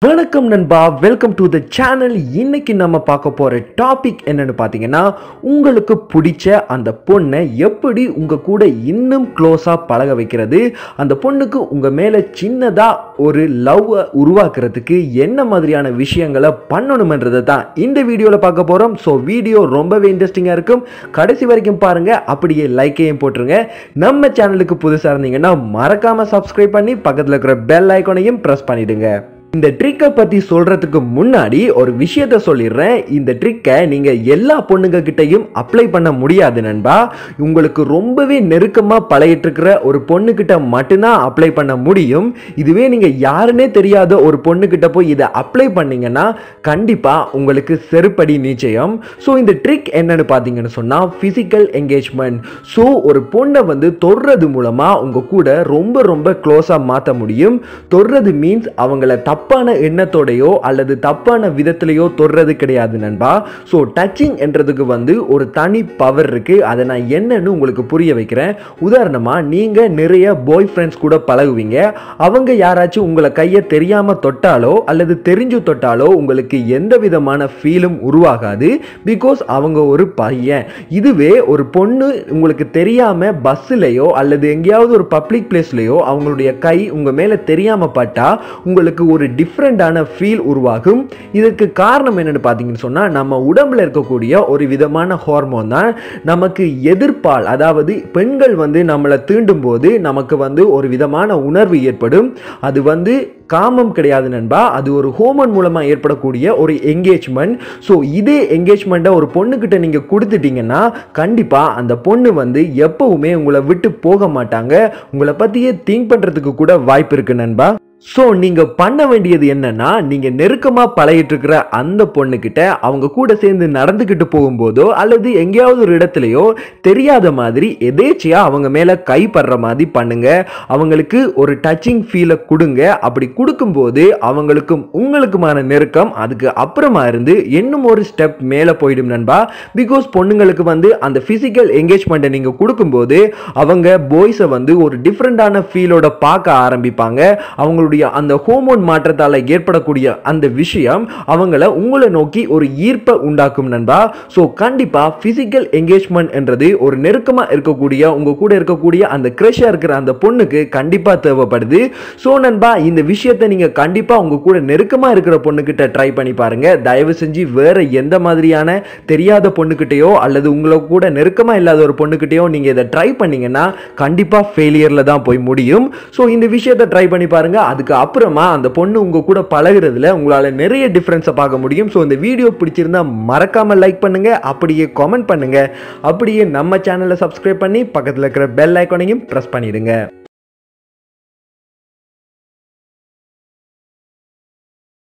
வணக்கம் நண்பா welcome to the channel இன்னைக்கு நம்ம பார்க்க போற டாபிக் என்னன்னு பார்த்தீங்கன்னா உங்களுக்கு பிடிச்ச அந்த பொண்ணை எப்படி உங்க கூட இன்னும் க்ளோஸா பழக வைக்கிறது அந்த பொண்ணுக்கு உங்க மேல சின்னதா ஒரு லவ் உருவாக்குறதுக்கு என்ன மாதிரியான விஷயங்களை பண்ணணுமன்றதை தான் இந்த வீடியோவில் பார்க்க போறோம் ஸோ வீடியோ ரொம்பவே இன்ட்ரெஸ்டிங்காக இருக்கும் கடைசி வரைக்கும் பாருங்க அப்படியே லைக்கையும் போட்டுருங்க நம்ம சேனலுக்கு புதுசாக இருந்தீங்கன்னா மறக்காம சப்ஸ்கிரைப் பண்ணி பக்கத்தில் இருக்கிற பெல் ஐக்கானையும் ப்ரெஸ் பண்ணிடுங்க இந்த ட்ரிக்கை பற்றி சொல்கிறதுக்கு முன்னாடி ஒரு விஷயத்த சொல்லிடுறேன் இந்த ட்ரிக்கை நீங்கள் எல்லா பொண்ணுங்க கிட்டையும் அப்ளை பண்ண முடியாது நண்பா உங்களுக்கு ரொம்பவே நெருக்கமாக பழகிட்டு இருக்கிற ஒரு பொண்ணுக்கிட்ட மட்டும்தான் அப்ளை பண்ண முடியும் இதுவே நீங்கள் யாருன்னே தெரியாத ஒரு பொண்ணுக்கிட்ட போய் இதை அப்ளை பண்ணீங்கன்னா கண்டிப்பாக உங்களுக்கு செருப்படி நிச்சயம் ஸோ இந்த ட்ரிக் என்னன்னு பார்த்தீங்கன்னு சொன்னால் ஃபிசிக்கல் என்கேஜ்மெண்ட் ஸோ ஒரு பொண்ணை வந்து தொடுறது மூலமாக உங்கள் கூட ரொம்ப ரொம்ப க்ளோஸாக மாற்ற முடியும் தொடுறது மீன்ஸ் அவங்கள தப்பான எண்ணத்தோடையோ அல்லது தப்பான விதத்திலையோ தொடுறது கிடையாது நண்பா ஸோ டச்சிங் என்றதுக்கு வந்து ஒரு தனி பவர் இருக்குது அதை நான் என்னன்னு உங்களுக்கு புரிய வைக்கிறேன் உதாரணமாக நீங்கள் நிறைய பாய் ஃப்ரெண்ட்ஸ் கூட பழகுவீங்க அவங்க யாராச்சும் உங்களை கையை தெரியாமல் தொட்டாலோ அல்லது தெரிஞ்சு தொட்டாலோ உங்களுக்கு எந்த விதமான ஃபீலும் உருவாகாது பிகாஸ் அவங்க ஒரு பையன் இதுவே ஒரு பொண்ணு உங்களுக்கு தெரியாமல் பஸ்ஸுலேயோ அல்லது எங்கேயாவது ஒரு பப்ளிக் பிளேஸ்லேயோ அவங்களுடைய கை உங்கள் மேலே தெரியாமல் பட்டா உங்களுக்கு ஒரு டிஃப்ரெண்டான ஃபீல் உருவாகும் இதற்கு காரணம் என்னன்னு பார்த்தீங்கன்னு சொன்னால் நம்ம உடம்புல இருக்கக்கூடிய ஒரு விதமான ஹார்மோன் தான் நமக்கு எதிர்ப்பால் அதாவது பெண்கள் வந்து நம்மளை தீண்டும் போது நமக்கு வந்து ஒரு விதமான உணர்வு ஏற்படும் அது வந்து காமம் கிடையாது நண்பா அது ஒரு ஹோமன் மூலமாக ஏற்படக்கூடிய ஒரு என்கேஜ்மெண்ட் ஸோ இதே என்கேஜ்மெண்ட்டை ஒரு பொண்ணுக்கிட்ட நீங்கள் கொடுத்துட்டீங்கன்னா கண்டிப்பாக அந்த பொண்ணு வந்து எப்பவுமே உங்களை விட்டு போக மாட்டாங்க உங்களை பற்றியே திங்க் பண்ணுறதுக்கு கூட வாய்ப்பு இருக்கு நண்பா ஸோ நீங்கள் பண்ண வேண்டியது என்னன்னா நீங்கள் நெருக்கமாக பழகிட்டு இருக்கிற அந்த பொண்ணுக்கிட்ட அவங்க கூட சேர்ந்து நடந்துக்கிட்டு போகும்போதோ அல்லது எங்கேயாவது ஒரு இடத்துலையோ தெரியாத மாதிரி எதேச்சியாக அவங்க மேலே கைப்படுற மாதிரி பண்ணுங்க அவங்களுக்கு ஒரு டச்சிங் ஃபீலை கொடுங்க அப்படி கொடுக்கும்போது அவங்களுக்கும் உங்களுக்குமான நெருக்கம் அதுக்கு அப்புறமா இருந்து இன்னும் ஒரு ஸ்டெப் மேலே போயிடும் நண்பா பிகாஸ் பொண்ணுங்களுக்கு வந்து அந்த ஃபிசிக்கல் என்கேஜ்மெண்ட்டை நீங்கள் கொடுக்கும்போது அவங்க பாய்ஸை வந்து ஒரு டிஃப்ரெண்டான ஃபீலோட பார்க்க ஆரம்பிப்பாங்க அவங்களுடைய அந்த ஹோமோன் மாற்றத்தால் ஏற்படக்கூடிய அந்த விஷயம் அவங்கள உங்களை நோக்கி ஒரு ஈர்ப்பை உண்டாக்கும் நண்பா ஸோ கண்டிப்பாக ஃபிசிக்கல் என்கேஜ்மெண்ட் என்றது ஒரு நெருக்கமாக இருக்கக்கூடிய உங்கள் கூட இருக்கக்கூடிய அந்த க்ரெஷ்ஷாக இருக்கிற அந்த பொண்ணுக்கு கண்டிப்பாக தேவைப்படுது ஸோ நண்பா இந்த விஷயத்தை நீங்கள் கண்டிப்பாக உங்கள் கூட நெருக்கமாக இருக்கிற பொண்ணுக்கிட்ட ட்ரை பண்ணி பாருங்க தயவு செஞ்சு வேற எந்த மாதிரியான தெரியாத பொண்ணுக்கிட்டேயோ அல்லது உங்களை கூட நெருக்கமாக இல்லாத ஒரு பொண்ணுக்கிட்டேயோ நீங்கள் இதை ட்ரை பண்ணீங்கன்னா கண்டிப்பாக ஃபெயிலியரில் தான் போய் முடியும் ஸோ இந்த விஷயத்தை ட்ரை பண்ணி பாருங்க அதுக்கு அப்புறமா அந்த பொண்ணு உங்க கூட பழகுறதுல உங்களால நிறைய டிஃப்ரென்ஸை பார்க்க முடியும் ஸோ இந்த வீடியோ பிடிச்சிருந்தா மறக்காம லைக் பண்ணுங்க அப்படியே கமெண்ட் பண்ணுங்க அப்படியே நம்ம சேனலை சப்ஸ்கிரைப் பண்ணி பக்கத்தில் இருக்கிற பெல் ஐக்கானையும் ப்ரெஸ் பண்ணிடுங்க